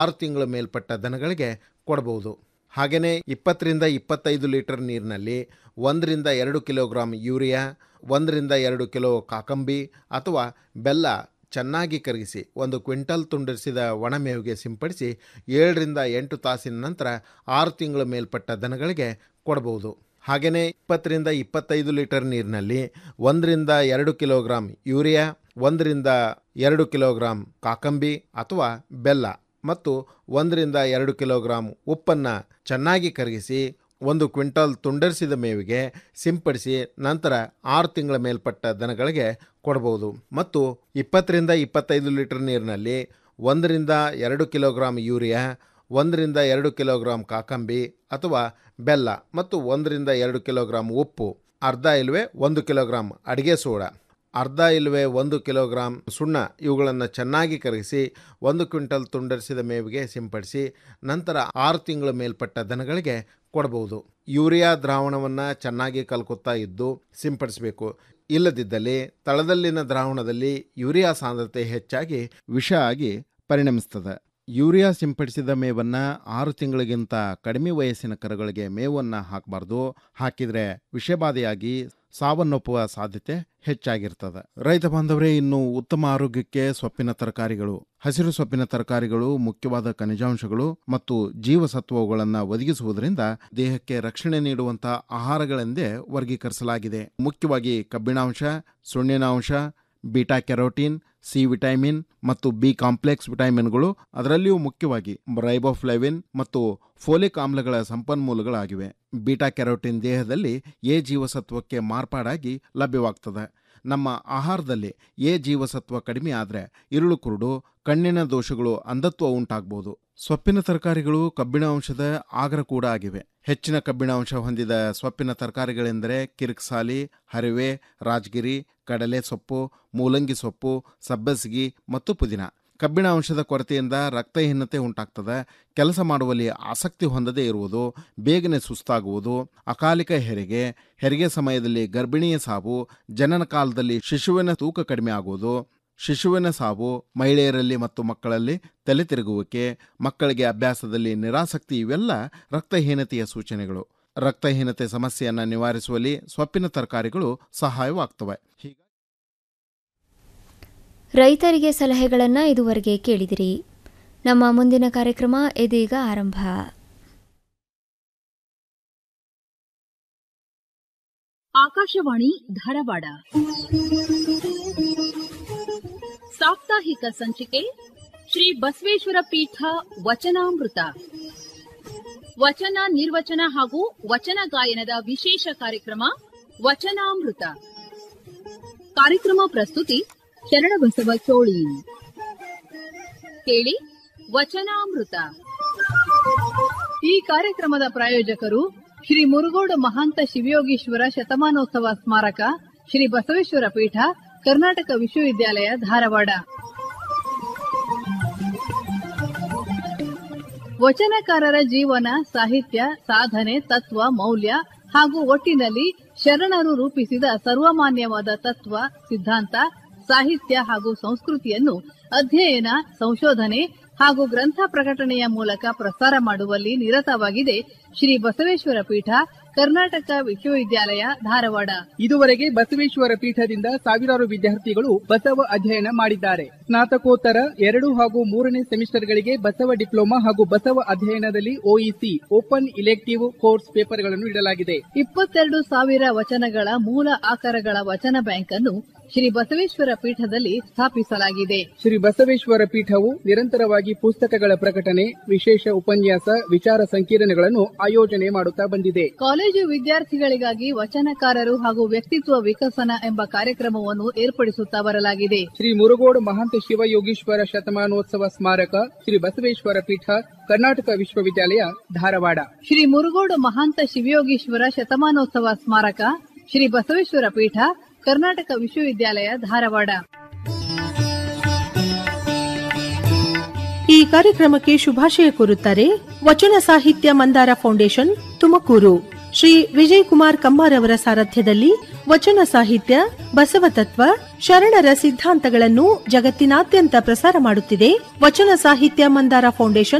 ಆರು ತಿಂಗಳ ಮೇಲ್ಪಟ್ಟ ದನಗಳಿಗೆ ಕೊಡಬಹುದು ಹಾಗೆಯೇ ಇಪ್ಪತ್ತರಿಂದ ಇಪ್ಪತ್ತೈದು ಲೀಟರ್ ನೀರಿನಲ್ಲಿ ಒಂದರಿಂದ ಎರಡು ಕಿಲೋಗ್ರಾಂ ಯೂರಿಯಾ ಒಂದರಿಂದ ಎರಡು ಕಿಲೋ ಕಾಕಂಬಿ ಅಥವಾ ಬೆಲ್ಲ ಚೆನ್ನಾಗಿ ಕರಗಿಸಿ ಒಂದು ಕ್ವಿಂಟಲ್ ತುಂಡರಿಸಿದ ಒಣಮೇವಿಗೆ ಸಿಂಪಡಿಸಿ ಏಳರಿಂದ ಎಂಟು ತಾಸಿನ ನಂತರ ಆರು ತಿಂಗಳ ಮೇಲ್ಪಟ್ಟ ದನಗಳಿಗೆ ಕೊಡಬಹುದು ಹಾಗೆಯೇ ಇಪ್ಪತ್ತರಿಂದ ಇಪ್ಪತ್ತೈದು ಲೀಟರ್ ನೀರಿನಲ್ಲಿ ಒಂದರಿಂದ ಎರಡು ಕಿಲೋಗ್ರಾಂ ಯೂರಿಯಾ ಒಂದರಿಂದ ಎರಡು ಕಿಲೋಗ್ರಾಂ ಕಾಕಂಬಿ ಅಥವಾ ಬೆಲ್ಲ ಮತ್ತು ಒಂದರಿಂದ ಎರಡು ಕಿಲೋಗ್ರಾಂ ಉಪ್ಪನ್ನು ಚೆನ್ನಾಗಿ ಕರಗಿಸಿ ಒಂದು ಕ್ವಿಂಟಲ್ ತುಂಡರಿಸಿದ ಮೇವಿಗೆ ಸಿಂಪಡಿಸಿ ನಂತರ ಆರು ತಿಂಗಳ ಮೇಲ್ಪಟ್ಟ ದನಗಳಿಗೆ ಕೊಡಬಹುದು ಮತ್ತು ಇಪ್ಪತ್ತರಿಂದ ಇಪ್ಪತ್ತೈದು ಲೀಟರ್ ನೀರಿನಲ್ಲಿ ಒಂದರಿಂದ ಎರಡು ಕಿಲೋಗ್ರಾಂ ಯೂರಿಯಾ ಒಂದರಿಂದ ಎರಡು ಕಿಲೋಗ್ರಾಂ ಕಾಕಂಬಿ ಅಥವಾ ಬೆಲ್ಲ ಮತ್ತು ಒಂದರಿಂದ ಎರಡು ಕಿಲೋಗ್ರಾಂ ಉಪ್ಪು ಅರ್ಧ ಇಲ್ವೇ ಒಂದು ಕಿಲೋಗ್ರಾಂ ಅಡಿಗೆ ಸೋಡಾ ಅರ್ಧ ಇಲ್ವೇ ಒಂದು ಕಿಲೋಗ್ರಾಂ ಸುಣ್ಣ ಇವುಗಳನ್ನು ಚೆನ್ನಾಗಿ ಕರಗಿಸಿ ಒಂದು ಕ್ವಿಂಟಲ್ ತುಂಡರಿಸಿದ ಮೇವಿಗೆ ಸಿಂಪಡಿಸಿ ನಂತರ ಆರು ತಿಂಗಳ ಮೇಲ್ಪಟ್ಟ ದನಗಳಿಗೆ ಕೊಡಬಹುದು ಯೂರಿಯಾ ದ್ರಾವಣವನ್ನು ಚೆನ್ನಾಗಿ ಕಲ್ಕುತ್ತಾ ಇದ್ದು ಸಿಂಪಡಿಸಬೇಕು ಇಲ್ಲದಿದ್ದಲ್ಲಿ ತಳದಲ್ಲಿನ ದ್ರಾವಣದಲ್ಲಿ ಯೂರಿಯಾ ಸಾಂದ್ರತೆ ಹೆಚ್ಚಾಗಿ ವಿಷ ಆಗಿ ಪರಿಣಮಿಸ್ತದೆ ಯೂರಿಯಾ ಸಿಂಪಡಿಸಿದ ಮೇವನ್ನು ಆರು ತಿಂಗಳಿಗಿಂತ ಕಡಿಮೆ ವಯಸ್ಸಿನ ಕರುಗಳಿಗೆ ಮೇವನ್ನು ಹಾಕಬಾರ್ದು ಹಾಕಿದರೆ ವಿಷಬಾಧೆಯಾಗಿ ಸಾವನ್ನಪ್ಪುವ ಸಾಧ್ಯತೆ ಹೆಚ್ಚಾಗಿರ್ತದೆ ರೈತ ಬಾಂಧವರೇ ಇನ್ನು ಉತ್ತಮ ಆರೋಗ್ಯಕ್ಕೆ ಸೊಪ್ಪಿನ ತರಕಾರಿಗಳು ಹಸಿರು ಸೊಪ್ಪಿನ ತರಕಾರಿಗಳು ಮುಖ್ಯವಾದ ಖನಿಜಾಂಶಗಳು ಮತ್ತು ಜೀವಸತ್ವಗಳನ್ನು ಒದಗಿಸುವುದರಿಂದ ದೇಹಕ್ಕೆ ರಕ್ಷಣೆ ನೀಡುವಂತಹ ಆಹಾರಗಳೆಂದೇ ವರ್ಗೀಕರಿಸಲಾಗಿದೆ ಮುಖ್ಯವಾಗಿ ಕಬ್ಬಿಣಾಂಶ ಸುಣ್ಣಿನಾಂಶ ಬೀಟಾ ಕೆರೋಟಿನ್ ಸಿ ವಿಟಮಿನ್ ಮತ್ತು ಬಿ ಕಾಂಪ್ಲೆಕ್ಸ್ ವಿಟಮಿನ್ಗಳು ಅದರಲ್ಲಿಯೂ ಮುಖ್ಯವಾಗಿ ರೈಬೋಫ್ಲೆವಿನ್ ಮತ್ತು ಫೋಲಿಕ್ ಆಮ್ಲಗಳ ಸಂಪನ್ಮೂಲಗಳಾಗಿವೆ ಬೀಟಾ ಕೆರೋಟಿನ್ ದೇಹದಲ್ಲಿ ಎ ಜೀವಸತ್ವಕ್ಕೆ ಮಾರ್ಪಾಡಾಗಿ ಲಭ್ಯವಾಗ್ತದೆ ನಮ್ಮ ಆಹಾರದಲ್ಲಿ ಎ ಜೀವಸತ್ವ ಕಡಿಮೆ ಆದರೆ ಇರುಳು ಕುರುಡು ಕಣ್ಣಿನ ದೋಷಗಳು ಅಂಧತ್ವ ಉಂಟಾಗಬಹುದು ಸೊಪ್ಪಿನ ತರಕಾರಿಗಳು ಕಬ್ಬಿಣಾಂಶದ ಆಗರ ಕೂಡ ಆಗಿವೆ ಹೆಚ್ಚಿನ ಕಬ್ಬಿಣಾಂಶ ಹೊಂದಿದ ಸೊಪ್ಪಿನ ತರಕಾರಿಗಳೆಂದರೆ ಕಿರಿಕ್ಸಾಲಿ ಹರಿವೆ ರಾಜಗಿರಿ ಕಡಲೆ ಸೊಪ್ಪು ಮೂಲಂಗಿ ಸೊಪ್ಪು ಸಬ್ಬಸಿಗಿ ಮತ್ತು ಪುದೀನ ಕಬ್ಬಿಣಾಂಶದ ಕೊರತೆಯಿಂದ ರಕ್ತಹೀನತೆ ಉಂಟಾಗ್ತದೆ ಕೆಲಸ ಮಾಡುವಲ್ಲಿ ಆಸಕ್ತಿ ಹೊಂದದೇ ಇರುವುದು ಬೇಗನೆ ಸುಸ್ತಾಗುವುದು ಅಕಾಲಿಕ ಹೆರಿಗೆ ಹೆರಿಗೆ ಸಮಯದಲ್ಲಿ ಗರ್ಭಿಣಿಯ ಸಾವು ಜನನ ಕಾಲದಲ್ಲಿ ಶಿಶುವಿನ ತೂಕ ಕಡಿಮೆ ಆಗುವುದು ಶಿಶುವಿನ ಸಾವು ಮಹಿಳೆಯರಲ್ಲಿ ಮತ್ತು ಮಕ್ಕಳಲ್ಲಿ ತಲೆ ತಿರುಗುವಿಕೆ ಮಕ್ಕಳಿಗೆ ಅಭ್ಯಾಸದಲ್ಲಿ ನಿರಾಸಕ್ತಿ ಇವೆಲ್ಲ ರಕ್ತಹೀನತೆಯ ಸೂಚನೆಗಳು ರಕ್ತಹೀನತೆ ಸಮಸ್ಯೆಯನ್ನು ನಿವಾರಿಸುವಲ್ಲಿ ಸೊಪ್ಪಿನ ತರಕಾರಿಗಳು ಸಹಾಯವಾಗ್ತವೆ ಹೀಗೆ ರೈತರಿಗೆ ಸಲಹೆಗಳನ್ನು ಇದುವರೆಗೆ ಕೇಳಿದಿರಿ ನಮ್ಮ ಮುಂದಿನ ಕಾರ್ಯಕ್ರಮ ಇದೀಗ ಆರಂಭ ಆಕಾಶವಾಣಿ ಧಾರವಾಡ ಸಾಪ್ತಾಹಿಕ ಸಂಚಿಕೆ ಶ್ರೀ ಬಸವೇಶ್ವರ ಪೀಠ ವಚನಾಮೃತ ವಚನ ನಿರ್ವಚನ ಹಾಗೂ ವಚನ ಗಾಯನದ ವಿಶೇಷ ಕಾರ್ಯಕ್ರಮ ವಚನಾಮೃತ ಕಾರ್ಯಕ್ರಮ ಪ್ರಸ್ತುತಿ ಶರಣಬಸವ ಚೋಳಿ ಕೇಳಿ ವಚನಾಮೃತ ಈ ಕಾರ್ಯಕ್ರಮದ ಪ್ರಾಯೋಜಕರು ಶ್ರೀ ಮುರುಗೋಡು ಮಹಾಂತ ಶಿವಯೋಗೀಶ್ವರ ಶತಮಾನೋತ್ಸವ ಸ್ಮಾರಕ ಶ್ರೀ ಬಸವೇಶ್ವರ ಪೀಠ ಕರ್ನಾಟಕ ವಿಶ್ವವಿದ್ಯಾಲಯ ಧಾರವಾಡ ವಚನಕಾರರ ಜೀವನ ಸಾಹಿತ್ಯ ಸಾಧನೆ ತತ್ವ ಮೌಲ್ಯ ಹಾಗೂ ಒಟ್ಟಿನಲ್ಲಿ ಶರಣರು ರೂಪಿಸಿದ ಸರ್ವಮಾನ್ಯವಾದ ತತ್ವ ಸಿದ್ಧಾಂತ ಸಾಹಿತ್ಯ ಹಾಗೂ ಸಂಸ್ಕೃತಿಯನ್ನು ಅಧ್ಯಯನ ಸಂಶೋಧನೆ ಹಾಗೂ ಗ್ರಂಥ ಪ್ರಕಟಣೆಯ ಮೂಲಕ ಪ್ರಸಾರ ಮಾಡುವಲ್ಲಿ ನಿರತವಾಗಿದೆ ಶ್ರೀ ಬಸವೇಶ್ವರ ಪೀಠ ಕರ್ನಾಟಕ ವಿಶ್ವವಿದ್ಯಾಲಯ ಧಾರವಾಡ ಇದುವರೆಗೆ ಬಸವೇಶ್ವರ ಪೀಠದಿಂದ ಸಾವಿರಾರು ವಿದ್ಯಾರ್ಥಿಗಳು ಬಸವ ಅಧ್ಯಯನ ಮಾಡಿದ್ದಾರೆ ಸ್ನಾತಕೋತ್ತರ ಎರಡು ಹಾಗೂ ಮೂರನೇ ಸೆಮಿಸ್ಟರ್ಗಳಿಗೆ ಬಸವ ಡಿಪ್ಲೊಮಾ ಹಾಗೂ ಬಸವ ಅಧ್ಯಯನದಲ್ಲಿ ಒಇಸಿ ಓಪನ್ ಇಲೆಕ್ಟಿವ್ ಕೋರ್ಸ್ ಪೇಪರ್ಗಳನ್ನು ನೀಡಲಾಗಿದೆ ಇಪ್ಪತ್ತೆರಡು ಸಾವಿರ ವಚನಗಳ ಮೂಲ ಆಕಾರಗಳ ವಚನ ಬ್ಯಾಂಕ್ ಅನ್ನು ಶ್ರೀ ಬಸವೇಶ್ವರ ಪೀಠದಲ್ಲಿ ಸ್ಥಾಪಿಸಲಾಗಿದೆ ಶ್ರೀ ಬಸವೇಶ್ವರ ಪೀಠವು ನಿರಂತರವಾಗಿ ಪುಸ್ತಕಗಳ ಪ್ರಕಟಣೆ ವಿಶೇಷ ಉಪನ್ಯಾಸ ವಿಚಾರ ಸಂಕಿರಣಗಳನ್ನು ಆಯೋಜನೆ ಮಾಡುತ್ತಾ ಬಂದಿದೆ ಕಾಲೇಜು ವಿದ್ಯಾರ್ಥಿಗಳಿಗಾಗಿ ವಚನಕಾರರು ಹಾಗೂ ವ್ಯಕ್ತಿತ್ವ ವಿಕಸನ ಎಂಬ ಕಾರ್ಯಕ್ರಮವನ್ನು ಏರ್ಪಡಿಸುತ್ತಾ ಬರಲಾಗಿದೆ ಶ್ರೀ ಮುರುಗೋಡು ಮಹಾಂತ ಶಿವಯೋಗೀಶ್ವರ ಶತಮಾನೋತ್ಸವ ಸ್ಮಾರಕ ಶ್ರೀ ಬಸವೇಶ್ವರ ಪೀಠ ಕರ್ನಾಟಕ ವಿಶ್ವವಿದ್ಯಾಲಯ ಧಾರವಾಡ ಶ್ರೀ ಮುರುಗೋಡು ಮಹಾಂತ ಶಿವಯೋಗೀಶ್ವರ ಶತಮಾನೋತ್ಸವ ಸ್ಮಾರಕ ಶ್ರೀ ಬಸವೇಶ್ವರ ಪೀಠ ಕರ್ನಾಟಕ ವಿಶ್ವವಿದ್ಯಾಲಯ ಧಾರವಾಡ ಈ ಕಾರ್ಯಕ್ರಮಕ್ಕೆ ಶುಭಾಶಯ ಕೋರುತ್ತಾರೆ ವಚನ ಸಾಹಿತ್ಯ ಮಂದಾರ ಫೌಂಡೇಶನ್ ತುಮಕೂರು ಶ್ರೀ ವಿಜಯ್ ಕುಮಾರ್ ಕಮ್ಮಾರ್ ಅವರ ಸಾರಥ್ಯದಲ್ಲಿ ವಚನ ಸಾಹಿತ್ಯ ಬಸವ ತತ್ವ ಶರಣರ ಸಿದ್ಧಾಂತಗಳನ್ನು ಜಗತ್ತಿನಾದ್ಯಂತ ಪ್ರಸಾರ ಮಾಡುತ್ತಿದೆ ವಚನ ಸಾಹಿತ್ಯ ಮಂದಾರ ಫೌಂಡೇಶನ್